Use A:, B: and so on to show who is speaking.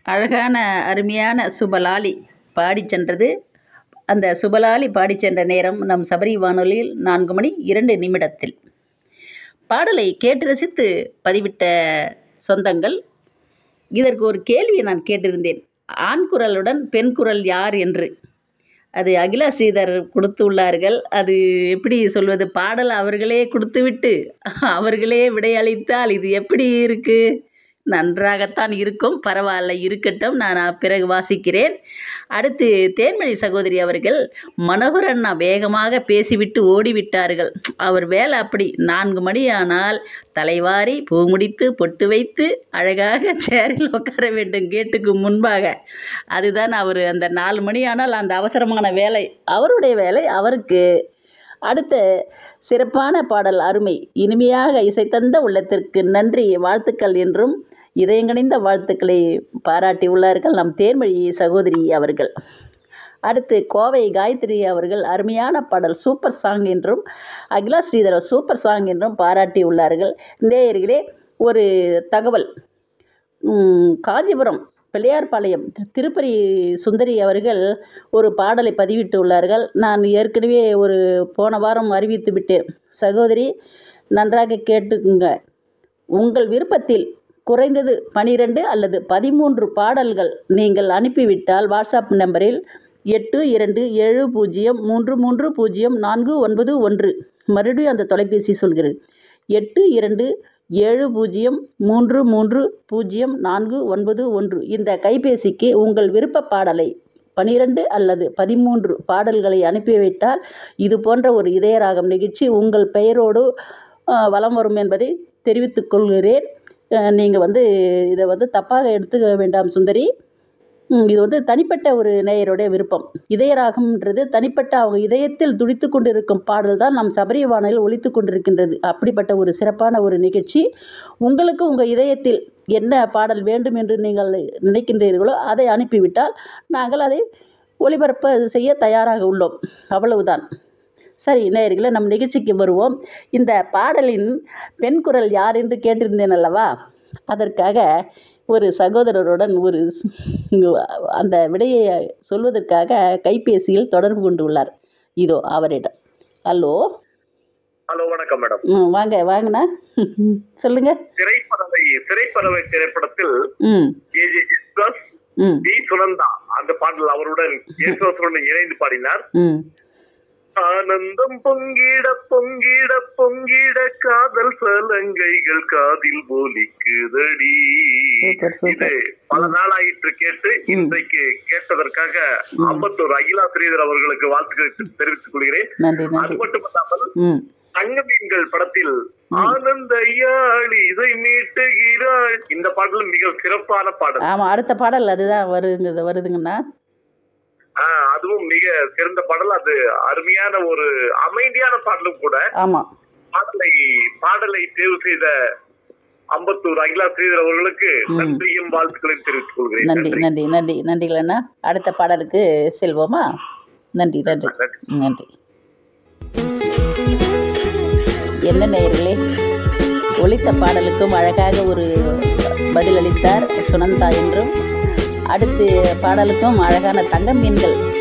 A: அழகான அருமையான சுபலாலி பாடிச் சென்றது அந்த சுபலாலி பாடிச் சென்ற நேரம் நம் சபரி வானொலியில் நான்கு மணி இரண்டு நிமிடத்தில் பாடலை கேட்டு ரசித்து பதிவிட்ட சொந்தங்கள் இதற்கு ஒரு கேள்வியை நான் கேட்டிருந்தேன் ஆண் குரலுடன் பெண் குரல் யார் என்று அது அகிலா ஸ்ரீதர் கொடுத்து உள்ளார்கள் அது எப்படி சொல்வது பாடல் அவர்களே கொடுத்துவிட்டு அவர்களே விடையளித்தால் இது எப்படி இருக்கு நன்றாகத்தான் இருக்கும் பரவாயில்ல இருக்கட்டும் நான் பிறகு வாசிக்கிறேன் அடுத்து தேன்மொழி சகோதரி அவர்கள் மனோகர் அண்ணா வேகமாக பேசிவிட்டு ஓடிவிட்டார்கள் அவர் வேலை அப்படி நான்கு மணி ஆனால் தலைவாரி பூ முடித்து பொட்டு வைத்து அழகாக சேரில் உட்கார வேண்டும் கேட்டுக்கு முன்பாக அதுதான் அவர் அந்த நாலு மணி ஆனால் அந்த அவசரமான வேலை அவருடைய வேலை அவருக்கு அடுத்த சிறப்பான பாடல் அருமை இனிமையாக இசைத்தந்த உள்ளத்திற்கு நன்றி வாழ்த்துக்கள் என்றும் இதயங்கணிந்த வாழ்த்துக்களை பாராட்டி உள்ளார்கள் நம் தேன்மொழி சகோதரி அவர்கள் அடுத்து கோவை காயத்ரி அவர்கள் அருமையான பாடல் சூப்பர் சாங் என்றும் அகிலா ஸ்ரீதர சூப்பர் சாங் என்றும் பாராட்டி உள்ளார்கள் நேயர்களே ஒரு தகவல் உம், காஞ்சிபுரம் பிள்ளையார்பாளையம் திருப்பதி சுந்தரி அவர்கள் ஒரு பாடலை பதிவிட்டு உள்ளார்கள் நான் ஏற்கனவே ஒரு போன வாரம் அறிவித்து விட்டேன் சகோதரி நன்றாக கேட்டுக்குங்க உங்கள் விருப்பத்தில் குறைந்தது பனிரெண்டு அல்லது பதிமூன்று பாடல்கள் நீங்கள் அனுப்பிவிட்டால் வாட்ஸ்அப் நம்பரில் எட்டு இரண்டு ஏழு பூஜ்ஜியம் மூன்று மூன்று பூஜ்ஜியம் நான்கு ஒன்பது ஒன்று மறுபடியும் அந்த தொலைபேசி சொல்கிறேன் எட்டு இரண்டு ஏழு பூஜ்ஜியம் மூன்று மூன்று பூஜ்ஜியம் நான்கு ஒன்பது ஒன்று இந்த கைபேசிக்கு உங்கள் விருப்ப பாடலை பனிரெண்டு அல்லது பதிமூன்று பாடல்களை அனுப்பிவிட்டால் இது போன்ற ஒரு இதயராகம் நிகழ்ச்சி உங்கள் பெயரோடு அஹ், வலம் வரும் என்பதை தெரிவித்துக் கொள்கிறேன் நீங்கள் வந்து இதை வந்து தப்பாக எடுத்துக்க வேண்டாம் சுந்தரி ம், இது வந்து தனிப்பட்ட ஒரு நேயருடைய விருப்பம் இதயராகம்ன்றது தனிப்பட்ட அவங்க இதயத்தில் துடித்து கொண்டிருக்கும் பாடல் தான் நம் சபரி வானொலியில் ஒலித்து கொண்டிருக்கின்றது அப்படிப்பட்ட ஒரு சிறப்பான ஒரு நிகழ்ச்சி உங்களுக்கு உங்கள் இதயத்தில் என்ன பாடல் வேண்டும் என்று நீங்கள் நினைக்கின்றீர்களோ அதை அனுப்பிவிட்டால் நாங்கள் அதை ஒளிபரப்ப செய்ய தயாராக உள்ளோம் அவ்வளவுதான் சரி நேயர்களே நம் நிகழ்ச்சிக்கு வருவோம் இந்த பாடலின் பெண் குரல் யார் என்று கேட்டிருந்தேன் அல்லவா அதற்காக ஒரு சகோதரருடன் ஒரு ஸ்- அந்த விடையை சொல்வதற்காக கைபேசியில் தொடர்பு கொண்டு உள்ளார் இதோ அவரிடம் ஹலோ
B: ஹலோ வணக்கம் மேடம்
A: ம் வாங்க வாங்கண்ணா சொல்லுங்க
B: திரைப்பறவை திரைப்பறவை திரைப்படத்தில்
A: ம்
B: கேஜே பிளஸ்
A: ம்
B: டி சுனந்தா அந்த பாடல் அவருடன் யேசுதாசுடன் இணைந்து பாடினார்
A: ம்
B: ஆனந்தம் பொங்கிட பொங்கிட பொங்கிட காதல் சலங்கைகள் காதில் போலிக்குதடி
A: சூப்பர், சூப்பர்.
B: இது பல நாளாயிற்று கேட்டு இன்றைக்கு கேட்டதற்காக அம்பத்தூர் அகிலா ஸ்ரீதர் அவர்களுக்கு வாழ்த்துக்களை தெரிவித்துக் கொள்கிறேன்
A: நன்றி
B: அது
A: நன்றி
B: மட்டுமல்லாமல்
A: ம்
B: தங்க மீன்கள் படத்தில் ஆனந்த யாழ் இதை மீட்டுகிறாள் இந்த பாடல் மிக சிறப்பான பாடல்
A: ஆமாம் அடுத்த பாடல் அதுதான் வருதுங்க வருதுங்கண்ணா
B: ஆஹ் அதுவும் மிக சிறந்த பாடல் அது அருமையான ஒரு அமைதியான பாடலும் கூட
A: ஆமாம்
B: பாடலை பாடலை தேர்வு செய்த அம்பத்தூர் அகிலா ஸ்ரீதர் அவர்களுக்கு நன்றியும் வாழ்த்துக்களையும் தெரிவித்துக் கொள்கிறேன்
A: நன்றி நன்றி நன்றி நன்றிகளண்ணா அடுத்த பாடலுக்கு செல்வோமா நன்றி நன்றி நன்றி என்ன நேயர்களே ஒலித்த பாடலுக்கும் அழகாக ஒரு பதிலளித்தார் சுனந்தா என்றும் அடுத்து பாடலுக்கும் அழகான தங்க மீன்கள்